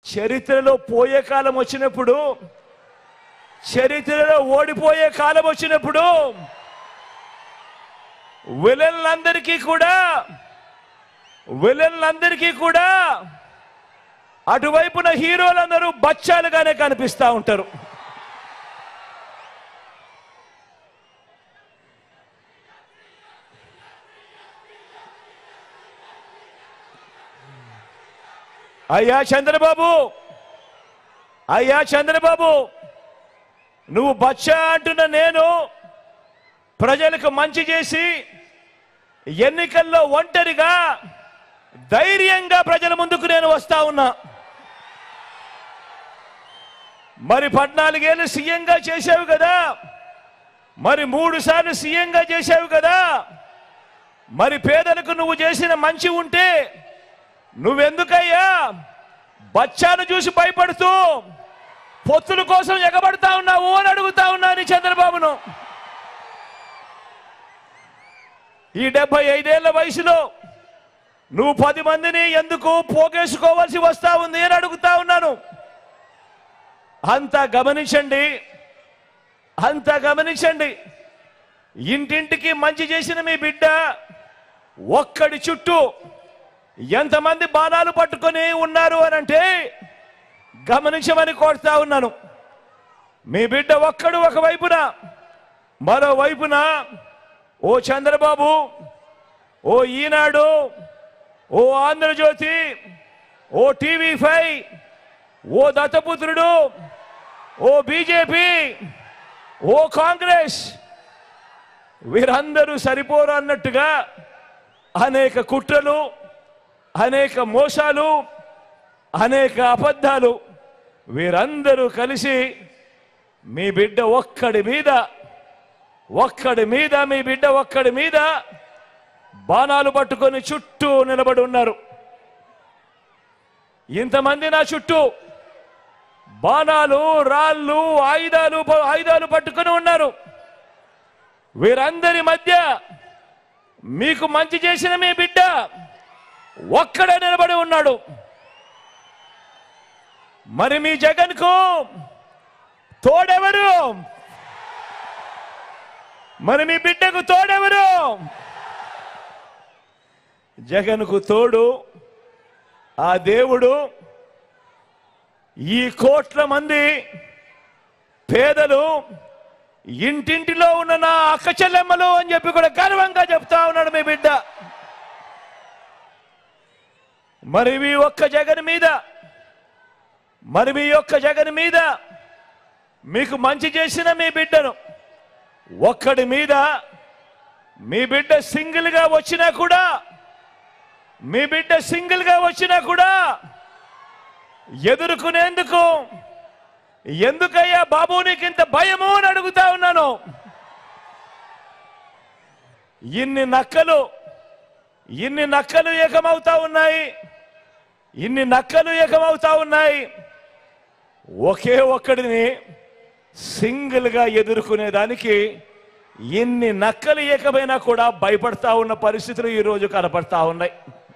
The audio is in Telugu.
చరిత్రలో పోయే కాలం వచ్చినప్పుడు చరిత్రలో ఓడిపోయే కాలం వచ్చినప్పుడు విలన్లందరికీ కూడా విలన్లందరికీ కూడా అటువైపున హీరోలందరూ బచ్చాలుగానే కనిపిస్తా ఉంటారు అయ్యా చంద్రబాబు అయ్యా చంద్రబాబు నువ్వు బచ్చా అంటున్న నేను ప్రజలకు మంచి చేసి ఎన్నికల్లో ఒంటరిగా ధైర్యంగా ప్రజల ముందుకు నేను వస్తా ఉన్నా మరి పద్నాలుగేళ్ళు సీఎంగా చేశావు కదా మరి మూడు సార్లు సీఎంగా చేశావు కదా మరి పేదలకు నువ్వు చేసిన మంచి ఉంటే నువ్వెందుకయ్యా బచ్చాను చూసి భయపడుతూ పొత్తుల కోసం ఎగబడతా ఉన్నావు అని అడుగుతా ఉన్నాను ఈ చంద్రబాబును ఈ డెబ్బై ఐదేళ్ల వయసులో నువ్వు పది మందిని ఎందుకు పోగేసుకోవాల్సి వస్తా ఉంది అని అడుగుతా ఉన్నాను అంతా గమనించండి అంతా గమనించండి ఇంటింటికి మంచి చేసిన మీ బిడ్డ ఒక్కడి చుట్టూ ఎంతమంది బాణాలు పట్టుకొని ఉన్నారు అని అంటే గమనించమని కోరుతా ఉన్నాను మీ బిడ్డ ఒక్కడు ఒకవైపున మరోవైపున ఓ చంద్రబాబు ఓ ఈనాడు ఓ ఆంధ్రజ్యోతి ఓ టీవీ ఫైవ్ ఓ దత్తపుత్రుడు ఓ బీజేపీ ఓ కాంగ్రెస్ వీరందరూ సరిపోరు అన్నట్టుగా అనేక కుట్రలు అనేక మోసాలు అనేక అబద్ధాలు వీరందరూ కలిసి మీ బిడ్డ ఒక్కడి మీద ఒక్కడి మీద మీ బిడ్డ ఒక్కడి మీద బాణాలు పట్టుకొని చుట్టూ నిలబడి ఉన్నారు ఇంతమంది నా చుట్టూ బాణాలు రాళ్ళు ఆయుధాలు ఆయుధాలు పట్టుకొని ఉన్నారు వీరందరి మధ్య మీకు మంచి చేసిన మీ బిడ్డ ఒక్కడే నిలబడి ఉన్నాడు మరి మీ జగన్కు తోడెవరు మరి మీ బిడ్డకు తోడెవరు జగన్కు తోడు ఆ దేవుడు ఈ కోట్ల మంది పేదలు ఇంటింటిలో ఉన్న నా అక్క చెల్లెమ్మలు అని చెప్పి కూడా గర్వంగా చెప్తా ఉన్నాడు మీ బిడ్డ మరి మీ ఒక్క జగన్ మీద మరి మీ యొక్క జగన్ మీద మీకు మంచి చేసిన మీ బిడ్డను ఒక్కడి మీద మీ బిడ్డ సింగిల్ గా వచ్చినా కూడా మీ బిడ్డ సింగిల్ గా వచ్చినా కూడా ఎదుర్కొనేందుకు ఎందుకయ్యా బాబు నీకింత భయము అని అడుగుతా ఉన్నాను ఇన్ని నక్కలు ఇన్ని నక్కలు ఏకమవుతా ఉన్నాయి ఇన్ని నక్కలు ఏకమవుతా ఉన్నాయి ఒకే ఒక్కడిని సింగిల్ గా ఎదుర్కొనేదానికి ఇన్ని నక్కలు ఏకమైనా కూడా భయపడతా ఉన్న పరిస్థితులు ఈ రోజు కనపడతా ఉన్నాయి